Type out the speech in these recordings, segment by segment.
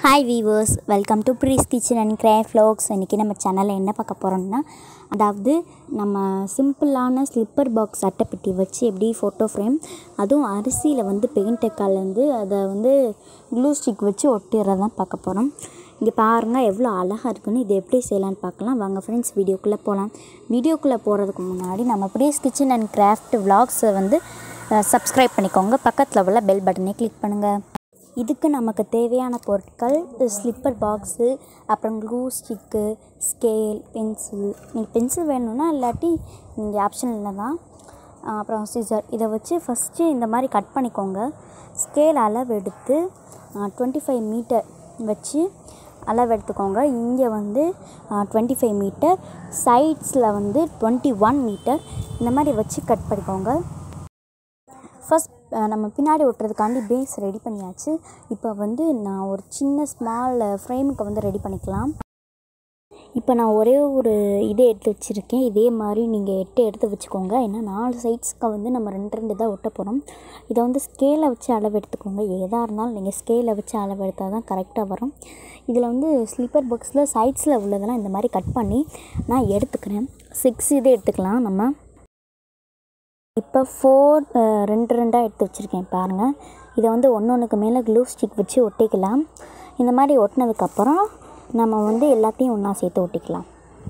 hi viewers welcome to breeze kitchen and craft vlogs இன்றைக்கி நம்ம சேனலில் என்ன பார்க்க போகிறோம்னா அதாவது நம்ம சிம்பிளான ஸ்லிப்பர் பாக்ஸ் அட்டைப்பெட்டி வச்சு எப்படி ஃபோட்டோ ஃப்ரேம் அதுவும் அரிசியில் வந்து பெயிண்ட்டை கலந்து அதை வந்து க்ளூ ஸ்டிக் வச்சு ஒட்டிடுறதான் பார்க்க போகிறோம் இங்கே பாருங்கள் எவ்வளோ அழகாக இருக்குன்னு இது எப்படி செய்யலான்னு பார்க்கலாம் வாங்க ஃப்ரெண்ட்ஸ் வீடியோக்குள்ளே போகலாம் வீடியோக்குள்ளே போகிறதுக்கு முன்னாடி நம்ம ப்ரீஸ் கிச்சன் அண்ட் கிராஃப்ட் விலாக்ஸை வந்து சப்ஸ்கிரைப் பண்ணிக்கோங்க பக்கத்தில் உள்ள பெல் பட்டனை கிளிக் பண்ணுங்கள் இதுக்கு நமக்கு தேவையான பொருட்கள் ஸ்லிப்பர் பாக்ஸு அப்புறம் க்ளூ ஸ்டிக்கு ஸ்கேல் பென்சில் நீங்கள் பென்சில் வேணும்னா இல்லாட்டி நீங்கள் ஆப்ஷனில் தான் அப்புறம் சிசர் இதை வச்சு ஃபஸ்ட்டு இந்த மாதிரி கட் பண்ணிக்கோங்க ஸ்கேல் அளவு எடுத்து டுவெண்ட்டி ஃபைவ் மீட்டர் வச்சு அளவு எடுத்துக்கோங்க இங்கே வந்து டுவெண்ட்டி ஃபைவ் மீட்டர் சைட்ஸில் வந்து டுவெண்ட்டி ஒன் மீட்டர் இந்த மாதிரி வச்சு கட் பண்ணிக்கோங்க ஃபஸ்ட் நம்ம பின்னாடி ஒட்டுறதுக்காண்டி பேஸ் ரெடி பண்ணியாச்சு இப்போ வந்து நான் ஒரு சின்ன ஸ்மால் ஃப்ரேமுக்கு வந்து ரெடி பண்ணிக்கலாம் இப்போ நான் ஒரே ஒரு இதை எடுத்து வச்சுருக்கேன் இதே மாதிரி நீங்கள் எட்டு எடுத்து வச்சுக்கோங்க ஏன்னா நாலு சைட்ஸ்க்கு வந்து நம்ம ரெண்டு ரெண்டு தான் ஒட்ட போகிறோம் இதை வந்து ஸ்கேலை வச்சு அளவு எடுத்துக்கோங்க எதாக இருந்தாலும் நீங்கள் ஸ்கேலை வச்சு அளவு எடுத்தால் தான் கரெக்டாக வரும் இதில் வந்து ஸ்லீப்பர் பாக்ஸில் சைட்ஸில் உள்ளதெல்லாம் இந்த மாதிரி கட் பண்ணி நான் எடுத்துக்கிறேன் சிக்ஸ் இதை எடுத்துக்கலாம் நம்ம இப்போ ஃபோர் ரெண்டு ரெண்டாக எடுத்து வச்சுருக்கேன் பாருங்கள் இதை வந்து ஒன்று ஒன்றுக்கு மேலே க்ளூ ஸ்டிக் வச்சு ஒட்டிக்கலாம் இந்த மாதிரி ஒட்டினதுக்கப்புறம் நம்ம வந்து எல்லாத்தையும் ஒன்றா சேர்த்து ஒட்டிக்கலாம்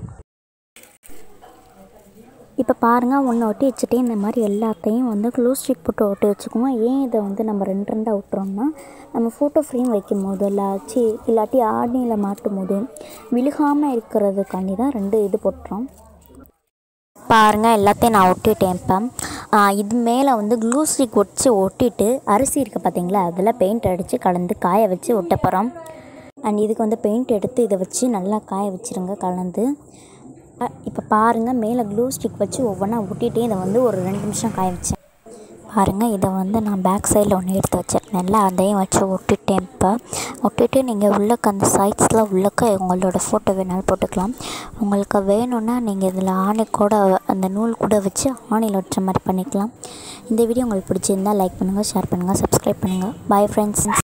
இப்போ பாருங்கள் ஒன்று ஒட்டி வச்சுட்டு இந்த மாதிரி எல்லாத்தையும் வந்து க்ளூ ஸ்டிக் போட்டு ஒட்டி வச்சுக்குவோம் ஏன் இதை வந்து நம்ம ரெண்டு ரெண்டாக ஒட்டுறோம்னா நம்ம ஃபோட்டோ ஃப்ரேம் வைக்கும் போது இல்லாச்சி இல்லாட்டி ஆடினியில் மாட்டும் போது விழுகாமல் இருக்கிறதுக்காண்டி தான் ரெண்டு இது போட்டுறோம் பாருங்கள் எல்லாத்தையும் நான் ஒட்டிட்டேன் இப்போ இது மேலே வந்து க்ளூ ஸ்டிக் ஒடிச்சு ஒட்டிட்டு அரிசி இருக்குது பார்த்தீங்களா அதில் பெயிண்ட் அடித்து கலந்து காய வச்சு ஒட்ட போகிறோம் அண்ட் இதுக்கு வந்து பெயிண்ட் எடுத்து இதை வச்சு நல்லா காய வச்சுருங்க கலந்து இப்போ பாருங்கள் மேலே க்ளூ ஸ்டிக் வச்சு ஒவ்வொன்றா ஒட்டிகிட்டே இதை வந்து ஒரு ரெண்டு நிமிஷம் காய வச்சேன் பாருங்கள் இதை வந்து நான் பேக் சைடில் ஒன்று எடுத்து வச்சிருந்தேன்ல அதையும் வச்சு ஒட்டிட்டேன் இப்போ ஒட்டிட்டு நீங்கள் உள்ளக்க அந்த சைட்ஸில் உள்ளக்க உங்களோட ஃபோட்டோ வேணாலும் போட்டுக்கலாம் உங்களுக்கு வேணும்னா நீங்கள் இதில் ஆணி கூட அந்த நூல் கூட வச்சு ஆணியில் வச்ச மாதிரி பண்ணிக்கலாம் இந்த வீடியோ உங்களுக்கு பிடிச்சிருந்தால் லைக் பண்ணுங்கள் ஷேர் பண்ணுங்கள் சப்ஸ்கிரைப் பண்ணுங்கள் பாய் ஃப்ரெண்ட்ஸ்